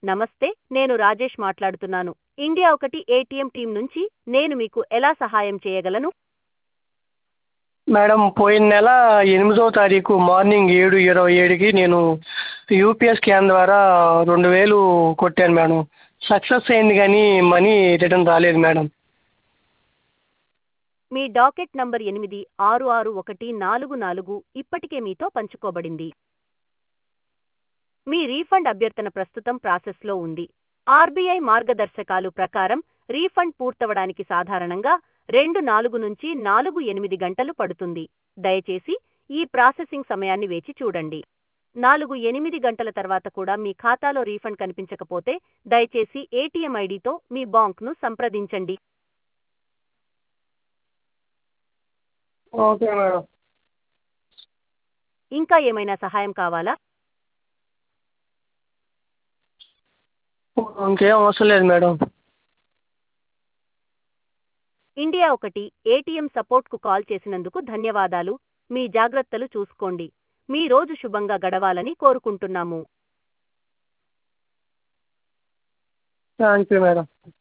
నమస్తే నేను రాజేష్ మాట్లాడుతున్నాను ఇండియా ఒకటి ఏటీఎం టీం నుంచి నేను మీకు ఎలా సహాయం చేయగలను మేడం పోయిన నెల ఎనిమిదో తారీఖు మార్నింగ్ ఏడు ఇరవై ఏడుకి నేను యూపీఐ స్కాన్ ద్వారా రెండు వేలు కొట్టాను మేడం సక్సెస్ అయింది కానీ మనీ రిటర్న్ రాలేదు మేడం మీ డాకెట్ నంబర్ ఎనిమిది ఆరు ఆరు ఒకటి నాలుగు నాలుగు ఇప్పటికే మీతో పంచుకోబడింది మీ రీఫండ్ అభ్యర్థన ప్రస్తుతం ప్రాసెస్లో ఉంది ఆర్బీఐ మార్గదర్శకాలు ప్రకారం రీఫండ్ పూర్తవడానికి సాధారణంగా రెండు నాలుగు నుంచి నాలుగు ఎనిమిది గంటలు పడుతుంది దయచేసి ఈ ప్రాసెసింగ్ సమయాన్ని వేచి చూడండి నాలుగు ఎనిమిది గంటల తర్వాత కూడా మీ ఖాతాలో రీఫండ్ కనిపించకపోతే దయచేసి ఏటీఎం ఐడితో మీ బాంక్ను సంప్రదించండి ఓకే మేడం ఇంకా ఏమైనా సహాయం కావాలా ఇంకేం అవసరం లేదు మేడం ఇండియా ఒకటి ఏటీఎం సపోర్ట్కు కాల్ చేసినందుకు ధన్యవాదాలు మీ జాగ్రత్తలు చూసుకోండి మీ రోజు శుభంగా గడవాలని కోరుకుంటున్నాము థ్యాంక్ యూ మేడం